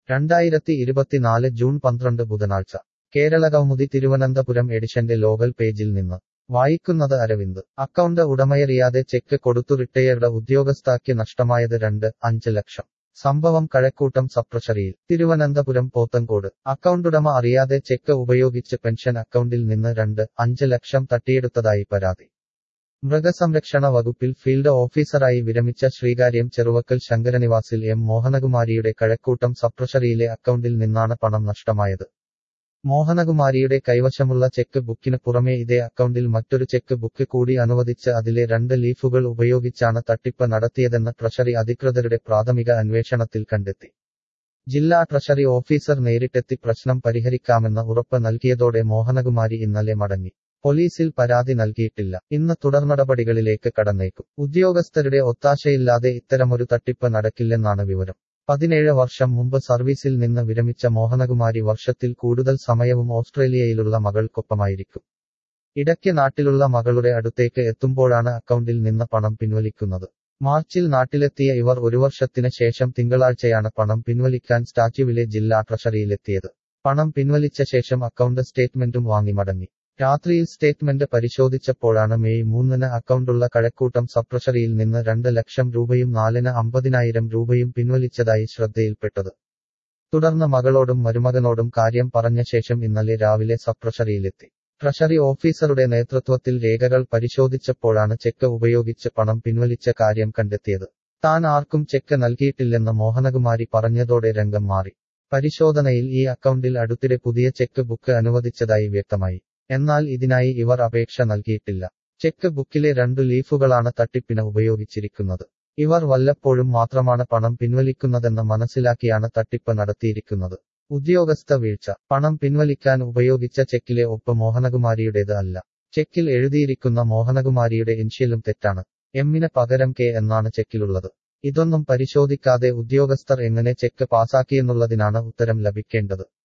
രണ്ടായിരത്തി ഇരുപത്തിനാല് ജൂൺ പന്ത്രണ്ട് ബുധനാഴ്ച കേരള കൗമുദി തിരുവനന്തപുരം എഡിഷന്റെ ലോകൽ പേജിൽ നിന്ന് വായിക്കുന്നത് അരവിന്ദ് അക്കൗണ്ട് ഉടമയറിയാതെ ചെക്ക് കൊടുത്തു റിട്ടയർഡ് ഉദ്യോഗസ്ഥാക്ക് നഷ്ടമായത് രണ്ട് അഞ്ച് ലക്ഷം സംഭവം കഴക്കൂട്ടം സപ്രഷറിയിൽ തിരുവനന്തപുരം പോത്തങ്കോട് അക്കൗണ്ടുടമ അറിയാതെ ചെക്ക് ഉപയോഗിച്ച് പെൻഷൻ അക്കൗണ്ടിൽ നിന്ന് രണ്ട് അഞ്ച് ലക്ഷം തട്ടിയെടുത്തതായി പരാതി മൃഗസംരക്ഷണ വകുപ്പിൽ ഫീൽഡ് ഓഫീസറായി വിരമിച്ച ശ്രീകാര്യം ചെറുവക്കൽ ശങ്കരനിവാസിൽ എം മോഹനകുമാരിയുടെ കഴക്കൂട്ടം സപ്രഷറിയിലെ അക്കൗണ്ടിൽ നിന്നാണ് പണം നഷ്ടമായത് മോഹനകുമാരിയുടെ കൈവശമുള്ള ചെക്ക് ബുക്കിന് പുറമെ ഇതേ അക്കൗണ്ടിൽ മറ്റൊരു ചെക്ക് ബുക്ക് കൂടി അനുവദിച്ച് അതിലെ രണ്ട് ലീഫുകൾ ഉപയോഗിച്ചാണ് തട്ടിപ്പ് നടത്തിയതെന്ന് ട്രഷറി അധികൃതരുടെ പ്രാഥമിക അന്വേഷണത്തിൽ കണ്ടെത്തി ജില്ലാ ട്രഷറി ഓഫീസർ നേരിട്ടെത്തി പ്രശ്നം പരിഹരിക്കാമെന്ന് ഉറപ്പ് നൽകിയതോടെ മോഹനകുമാരി ഇന്നലെ മടങ്ങി പോലീസിൽ പരാതി നൽകിയിട്ടില്ല ഇന്ന് തുടർനടപടികളിലേക്ക് കടന്നേക്കും ഉദ്യോഗസ്ഥരുടെ ഒത്താശയില്ലാതെ ഇത്തരമൊരു തട്ടിപ്പ് നടക്കില്ലെന്നാണ് വിവരം പതിനേഴ് വർഷം മുമ്പ് സർവീസിൽ നിന്ന് വിരമിച്ച മോഹനകുമാരി വർഷത്തിൽ കൂടുതൽ സമയവും ഓസ്ട്രേലിയയിലുള്ള മകൾക്കൊപ്പമായിരിക്കും ഇടയ്ക്ക് നാട്ടിലുള്ള മകളുടെ അടുത്തേക്ക് എത്തുമ്പോഴാണ് അക്കൗണ്ടിൽ നിന്ന് പണം പിൻവലിക്കുന്നത് മാർച്ചിൽ നാട്ടിലെത്തിയ ഇവർ ഒരു വർഷത്തിന് ശേഷം തിങ്കളാഴ്ചയാണ് പണം പിൻവലിക്കാൻ സ്റ്റാച്യുവിലെ ജില്ലാ ട്രഷറിയിലെത്തിയത് പണം പിൻവലിച്ച ശേഷം അക്കൗണ്ട് സ്റ്റേറ്റ്മെന്റും വാങ്ങി മടങ്ങി രാത്രിയിൽ സ്റ്റേറ്റ്മെന്റ് പരിശോധിച്ചപ്പോഴാണ് മെയ് മൂന്നിന് അക്കൗണ്ടുള്ള കഴക്കൂട്ടം സപ്രഷറിയിൽ നിന്ന് രണ്ട് ലക്ഷം രൂപയും നാലിന് അമ്പതിനായിരം രൂപയും പിൻവലിച്ചതായി ശ്രദ്ധയിൽപ്പെട്ടത് തുടർന്ന് മകളോടും മരുമകനോടും കാര്യം പറഞ്ഞ ശേഷം ഇന്നലെ രാവിലെ സപ്രഷറിയിലെത്തി ട്രഷറി ഓഫീസറുടെ നേതൃത്വത്തിൽ രേഖകൾ പരിശോധിച്ചപ്പോഴാണ് ചെക്ക് ഉപയോഗിച്ച് പണം പിൻവലിച്ച കാര്യം കണ്ടെത്തിയത് താൻ ആർക്കും ചെക്ക് നൽകിയിട്ടില്ലെന്ന് മോഹനകുമാരി പറഞ്ഞതോടെ രംഗം മാറി പരിശോധനയിൽ ഈ അക്കൗണ്ടിൽ അടുത്തിടെ പുതിയ ചെക്ക് ബുക്ക് അനുവദിച്ചതായി വ്യക്തമായി എന്നാൽ ഇതിനായി ഇവർ അപേക്ഷ നൽകിയിട്ടില്ല ചെക്ക് ബുക്കിലെ രണ്ടു ലീഫുകളാണ് തട്ടിപ്പിന് ഉപയോഗിച്ചിരിക്കുന്നത് ഇവർ വല്ലപ്പോഴും മാത്രമാണ് പണം പിൻവലിക്കുന്നതെന്ന് മനസ്സിലാക്കിയാണ് തട്ടിപ്പ് നടത്തിയിരിക്കുന്നത് ഉദ്യോഗസ്ഥ വീഴ്ച പണം പിൻവലിക്കാൻ ഉപയോഗിച്ച ചെക്കിലെ ഒപ്പ് മോഹനകുമാരിയുടേത് അല്ല ചെക്കിൽ എഴുതിയിരിക്കുന്ന മോഹനകുമാരിയുടെ ഇൻഷ്യലും തെറ്റാണ് എമ്മിന് പകരം കെ എന്നാണ് ചെക്കിലുള്ളത് ഇതൊന്നും പരിശോധിക്കാതെ ഉദ്യോഗസ്ഥർ എങ്ങനെ ചെക്ക് പാസാക്കിയെന്നുള്ളതിനാണ് ഉത്തരം ലഭിക്കേണ്ടത്